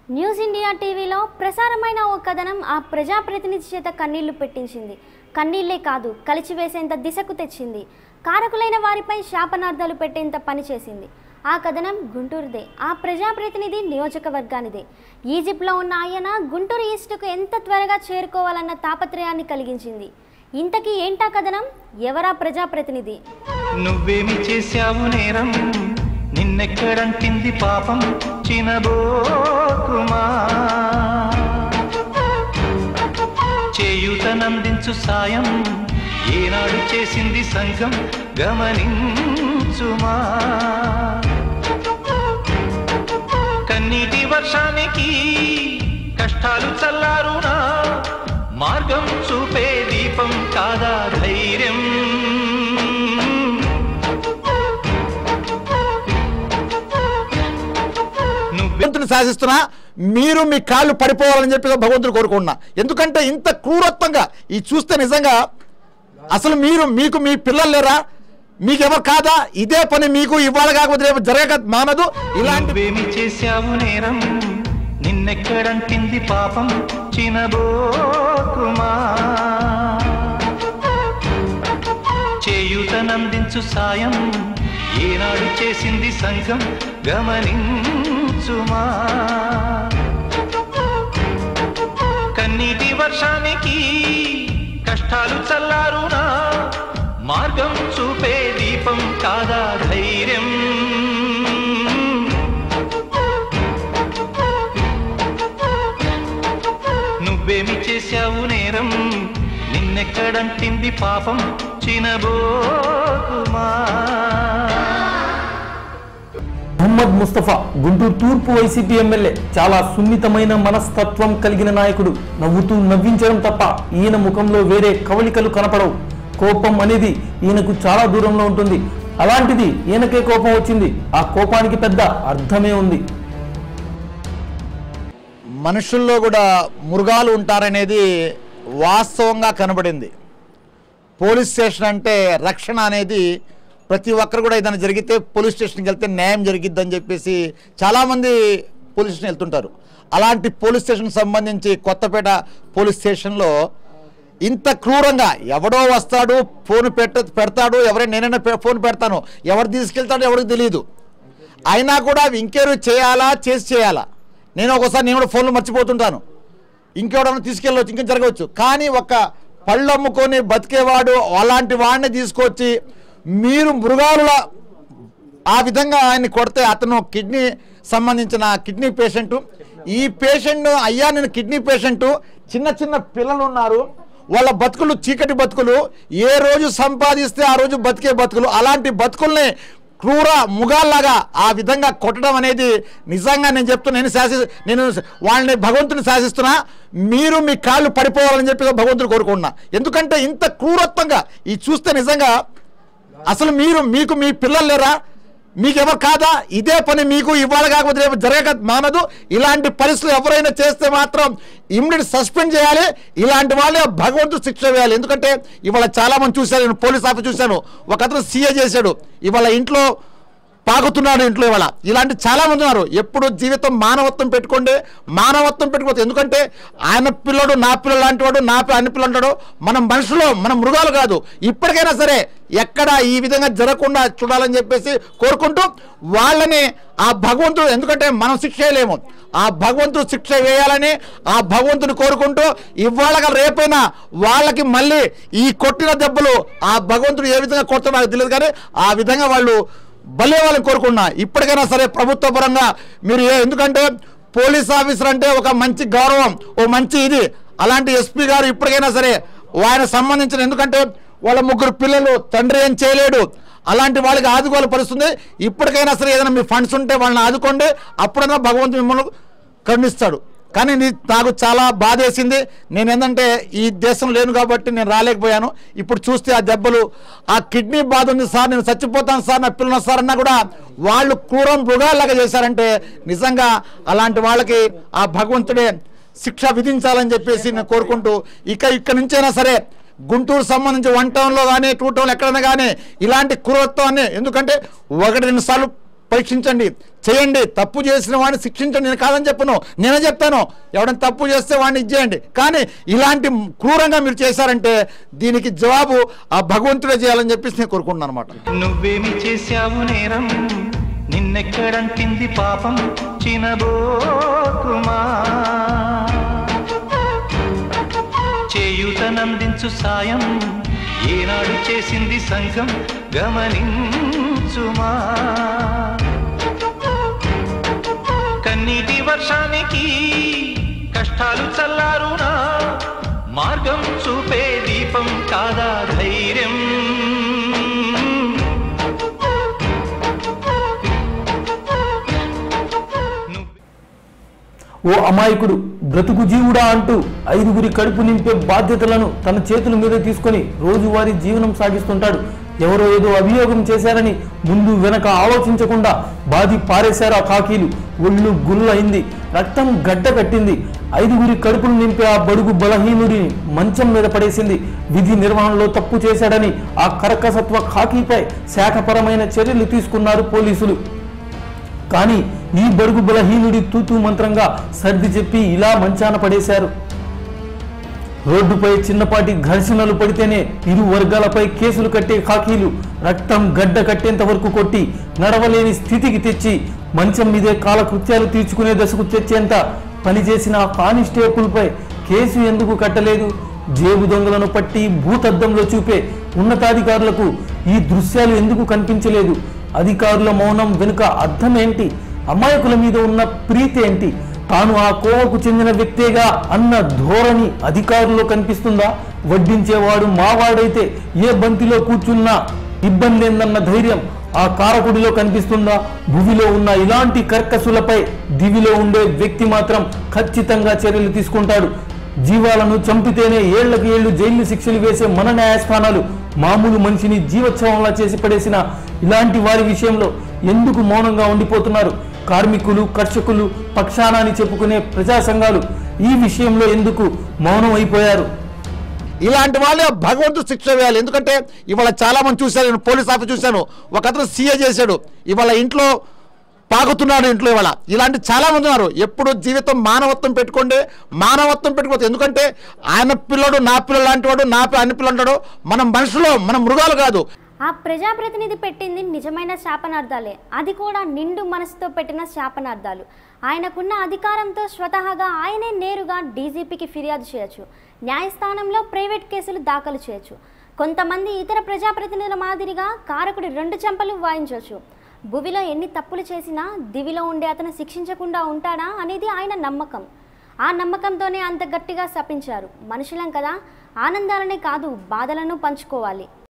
news India టీవీలో ప్రసారమైన ఓ కథనం ఆ ప్రజాప్రతినిధి చేత కన్నీళ్లు పెట్టించింది కన్నీళ్లే కాదు కలిచివేసేంత దిశకు తెచ్చింది కారకులైన వారిపై శాపనార్థాలు పెట్టేంత పని చేసింది ఆ కథనం గుంటూరుదే ఆ ప్రజాప్రతినిధి నియోజకవర్గానిదే ఈజిప్ట్లో ఉన్న ఆయన గుంటూరు ఈస్టుకు ఎంత త్వరగా చేరుకోవాలన్న తాపత్రయాన్ని కలిగించింది ఇంతకీ ఏంటా కథనం ఎవరా ప్రజాప్రతినిధి నువ్వేమి చేశావు నేరం నిన్నెక్కడంటింది పాపం చినబోకుమా చేయూతనందించు సాయం ఏనాడు చేసింది సంఘం గమనించుమా కన్నీటి వర్షానికి కష్టాలు చల్లారునా మార్గం చూపే దీపం కాదా ధైర్యం నువ్వే భగవంతుని శాసిస్తున్నా మీరు మీ కాళ్ళు పడిపోవాలని చెప్పి భగవంతుడు కోరుకుంటున్నా ఎందుకంటే ఇంత క్రూరత్వంగా ఈ చూస్తే నిజంగా అసలు మీరు మీకు మీ పిల్లలు లేరా మీకెవరు కాదా ఇదే పని మీకు ఇవాళ కాకపోతే రేపు జరగక మానదు ఇలాంటి నువ్వేమి చేశావు నేరం నిన్నెక్కడంటింది పాపం చినబోకుమా చేయూతనందించు సాయం ఏనాడు చేసింది సంఘం గమనించుమా కన్నీటి వర్షానికి కష్టాలు చల్లారునా మార్గం చూపే దీపం కాదా ధైర్యం నువ్వేమి చేశావు నేరం నిన్నెక్కడంటింది పాపం చినబోకుమా మహమ్మద్ ముస్తఫా గుంటూరు తూర్పు వైసీపీ ఎమ్మెల్యే చాలా సున్నితమైన మనస్తత్వం కలిగిన నాయకుడు నవ్వుతూ నవ్వించడం తప్ప ఈయన ముఖంలో వేరే కవలికలు కనపడవు కోపం అనేది ఈయనకు చాలా దూరంలో ఉంటుంది అలాంటిది ఈయనకే కోపం వచ్చింది ఆ కోపానికి పెద్ద అర్థమే ఉంది మనుషుల్లో కూడా మృగాలు ఉంటారనేది వాస్తవంగా కనబడింది పోలీస్ స్టేషన్ అంటే రక్షణ అనేది ప్రతి ఒక్కరు కూడా ఏదైనా జరిగితే పోలీస్ స్టేషన్కి వెళ్తే న్యాయం జరిగిద్దని చెప్పేసి చాలామంది పోలీస్ స్టేషన్ వెళ్తుంటారు అలాంటి పోలీస్ స్టేషన్కి సంబంధించి కొత్తపేట పోలీస్ స్టేషన్లో ఇంత క్రూరంగా ఎవడో వస్తాడు ఫోన్ పెట్ట పెడతాడు ఎవరైనా నేనైనా పె- ఫోన్ పెడతాను ఎవరు తీసుకెళ్తాడో ఎవరికి తెలియదు అయినా కూడా ఇంకెవరు చేయాలా చేసి చేయాలా నేను ఒకసారి నేను కూడా ఫోన్లో మర్చిపోతుంటాను ఇంకెవడన్నా తీసుకెళ్ళవచ్చు ఇంకా జరగవచ్చు కానీ ఒక పళ్ళు అమ్ముకొని బతికేవాడు అలాంటి వాడిని తీసుకొచ్చి మీరు మృగాలుల ఆ విధంగా ఆయన్ని కొడితే అతను కిడ్నీ సంబంధించిన కిడ్నీ పేషెంట్ ఈ పేషెంట్ అయ్యా నేను కిడ్నీ పేషెంట్ చిన్న చిన్న పిల్లలు ఉన్నారు వాళ్ళ బతుకులు చీకటి బతుకులు ఏ రోజు సంపాదిస్తే ఆ రోజు బతికే బతుకులు అలాంటి బతుకుల్ని క్రూర ముగాల్లాగా ఆ విధంగా కొట్టడం అనేది నిజంగా నేను చెప్తున్నా నేను శాసి నేను వాళ్ళని భగవంతుని శాసిస్తున్నా మీరు మీ కాళ్ళు పడిపోవాలని చెప్పి భగవంతుడు కోరుకుంటున్నా ఎందుకంటే ఇంత క్రూరత్వంగా ఈ చూస్తే నిజంగా అసలు మీరు మీకు మీ పిల్లలు లేరా మీకెవరు కాదా ఇదే పని మీకు ఇవాళ కాకపోతే రేపు జరగక మానదు ఇలాంటి పరిస్థితులు ఎవరైనా చేస్తే మాత్రం ఇమ్మీడియట్ సస్పెండ్ చేయాలి ఇలాంటి వాళ్ళే భగవంతుడు శిక్ష వేయాలి ఎందుకంటే ఇవాళ చాలా మంది చూశాను నేను పోలీస్ ఆఫీస్ చూశాను ఒక అతను సీఏ చేశాడు ఇవాళ ఇంట్లో పాకుతున్నాడు ఇంట్లో ఇవాళ ఇలాంటి చాలా మంది ఉన్నారు ఎప్పుడు జీవితం మానవత్వం పెట్టుకోండి మానవత్వం పెట్టుకోవద్దు ఎందుకంటే ఆయన పిల్లడు నా పిల్లడు లాంటి వాడు నా పి- అన్ని పిల్లలు అంటాడు మనం మనుషులు మనం మృగాలు కాదు ఇప్పటికైనా సరే ఎక్కడ ఈ విధంగా జరగకుండా చూడాలని చెప్పేసి కోరుకుంటూ వాళ్ళని ఆ భగవంతుడు ఎందుకంటే మనం శిక్ష చేయలేము ఆ భగవంతుడు శిక్ష వేయాలని ఆ భగవంతుని కోరుకుంటూ ఇవాళగా రేపైనా వాళ్ళకి మళ్ళీ ఈ కొట్టిన దెబ్బలు ఆ భగవంతుడు ఏ విధంగా కొడతాడో నాకు తెలియదు కానీ ఆ విధంగా వాళ్ళు బలే వాళ్ళని కోరుకున్నా ఇప్పటికైనా సరే ప్రభుత్వ పరంగా మీరు ఏ- ఎందుకంటే పోలీస్ ఆఫీసర్ అంటే ఒక మంచి గౌరవం ఓ మంచి ఇది అలాంటి ఎస్పీ గారు ఇప్పటికైనా సరే ఆయన సంబంధించిన ఎందుకంటే వాళ్ళ ముగ్గురు పిల్లలు తండ్రి ఏం చేయలేడు అలాంటి వాళ్ళకి ఆదుకోవాలి పరిస్థితుంది ఇప్పటికైనా సరే ఏదైనా మీ ఫండ్స్ ఉంటే వాళ్ళని ఆదుకోండి అప్పుడైనా భగవంతుడు మిమ్మల్ని కరుణిస్తాడు కానీ నీ నాకు చాలా బాధేసింది నేను ఏంటంటే ఈ దేశం లేను కాబట్టి నేను రాలేకపోయాను ఇప్పుడు చూస్తే ఆ దెబ్బలు ఆ కిడ్నీ బాధ ఉంది సార్ నేను చచ్చిపోతాను సార్ నా పిల్లలు సార్ అన్నా కూడా వాళ్ళు క్రూరం మృగాల్లాగా చేశారంటే నిజంగా అలాంటి వాళ్ళకి ఆ భగవంతుడే శిక్ష విధించాలని చెప్పేసి నేను కోరుకుంటూ ఇక ఇక్కడ నుంచైనా సరే గుంటూరు సంబంధించి వన్ టౌన్లో కానీ టూ టౌన్ ఎక్కడైనా కానీ ఇలాంటి క్రూరత్వాన్ని ఎందుకంటే ఒకటి రెండు సార్లు పరీక్షించండి చేయండి తప్పు చేసిన వాడిని శిక్షించండి నేను కాదని చెప్పను నేనే చెప్తాను ఎవడైనా తప్పు చేస్తే వాడిని ఇచ్చేయండి కానీ ఇలాంటి క్రూరంగా మీరు చేశారంటే దీనికి జవాబు ఆ భగవంతుడే చేయాలని చెప్పేసి నేను కోరుకుంటున్నాను అనమాట నువ్వేమి చేశావు నేరం నిన్నెక్కడంటింది పాపం చినబోకుమా చేయూతనందించు సాయం ఏనాడు చేసింది సంఘం గమనించుమా కన్నీటి వర్షానికి కష్టాలు చల్లారునా మార్గం చూపే దీపం కాదా ధైర్యం నువ్వు ఓ అమాయకుడు బ్రతుకు జీవుడా అంటూ ఐదుగురి కడుపు నింపే బాధ్యతలను తన చేతుల మీద తీసుకొని రోజువారీ జీవనం సాగిస్తుంటాడు ఎవరో ఏదో అభియోగం చేశారని ముందు వెనక ఆలోచించకుండా బాది పారేశారు ఆ కాకీలు ఒళ్ళు గుల్లయింది రక్తం గడ్డ కట్టింది ఐదుగురి కడుపును నింపే ఆ బడుగు బలహీనుడిని మంచం మీద పడేసింది విధి నిర్వహణలో తప్పు చేశాడని ఆ కరకసత్వ ఖాకీపై శాఖపరమైన చర్యలు తీసుకున్నారు పోలీసులు కానీ ఈ బడుగు బలహీనుడి తూతూ మంత్రంగా సర్ది చెప్పి ఇలా మంచాన పడేశారు రోడ్డుపై చిన్నపాటి ఘర్షణలు పడితేనే ఇరు వర్గాలపై కేసులు కట్టే ఖాకీలు రక్తం గడ్డ కట్టేంత వరకు కొట్టి నడవలేని స్థితికి తెచ్చి మంచం మీదే కాలకృత్యాలు తీర్చుకునే దశకు తెచ్చేంత పనిచేసిన ఆ కానిస్టేబుల్పై కేసు ఎందుకు కట్టలేదు జేబు దొంగలను పట్టి భూతద్దంలో చూపే ఉన్నతాధికారులకు ఈ దృశ్యాలు ఎందుకు కనిపించలేదు అధికారుల మౌనం వెనుక అర్థం ఏంటి అమాయకుల మీద ఉన్న ప్రీతి ఏంటి తాను ఆ కోవకు చెందిన వ్యక్తేగా అన్న ధోరణి అధికారుల్లో కనిపిస్తుందా వడ్డించేవాడు మావాడైతే ఏ బంతిలో కూర్చున్నా ఇబ్బంది ఏందన్న ధైర్యం ఆ కారకుడిలో కనిపిస్తుందా భువిలో ఉన్న ఇలాంటి కర్కసులపై దివిలో ఉండే వ్యక్తి మాత్రం ఖచ్చితంగా చర్యలు తీసుకుంటాడు జీవాలను చంపితేనే ఏళ్లకు ఏళ్లు జైలు శిక్షలు వేసే మన న్యాయస్థానాలు మామూలు మనిషిని జీవోత్సవంలా చేసి పడేసిన ఇలాంటి వారి విషయంలో ఎందుకు మౌనంగా ఉండిపోతున్నారు కార్మికులు కర్షకులు పక్షానాన్ని చెప్పుకునే ప్రజా సంఘాలు ఈ విషయంలో ఎందుకు మౌనం అయిపోయారు ఇలాంటి వాళ్ళే భగవంతుడు శిక్ష వేయాలి ఎందుకంటే ఇవాళ చాలా మంది చూశాను నేను పోలీస్ ఆఫీస్ చూశాను ఒక అతను సీఏ చేశాడు ఇవాళ ఇంట్లో పాకుతున్నాడు ఇంట్లో ఇవాళ ఇలాంటి చాలా మంది ఉన్నారు ఎప్పుడు జీవితం మానవత్వం పెట్టుకోండి మానవత్వం పెట్టుకోవద్దు ఎందుకంటే ఆయన పిల్లడు నా పిల్లడు లాంటి వాడు నా పి- అన్ని పిల్లలు అంటాడు మనం మనుషులు మనం మృగాలు కాదు ఆ ప్రజాప్రతినిధి పెట్టింది నిజమైన శాపనార్థాలే అది కూడా నిండు మనసుతో పెట్టిన శాపనార్థాలు ఆయనకున్న అధికారంతో స్వతహాగా ఆయనే నేరుగా డీజీపీకి ఫిర్యాదు చేయొచ్చు న్యాయస్థానంలో ప్రైవేట్ కేసులు దాఖలు చేయొచ్చు కొంతమంది ఇతర ప్రజాప్రతినిధుల మాదిరిగా కారకుడి రెండు చెంపలు వాయించవచ్చు భువిలో ఎన్ని తప్పులు చేసినా దివిలో ఉండే అతను శిక్షించకుండా ఉంటాడా అనేది ఆయన నమ్మకం ఆ నమ్మకంతోనే అంత గట్టిగా శపించారు మనుషులం కదా ఆనందాలనే కాదు బాధలను పంచుకోవాలి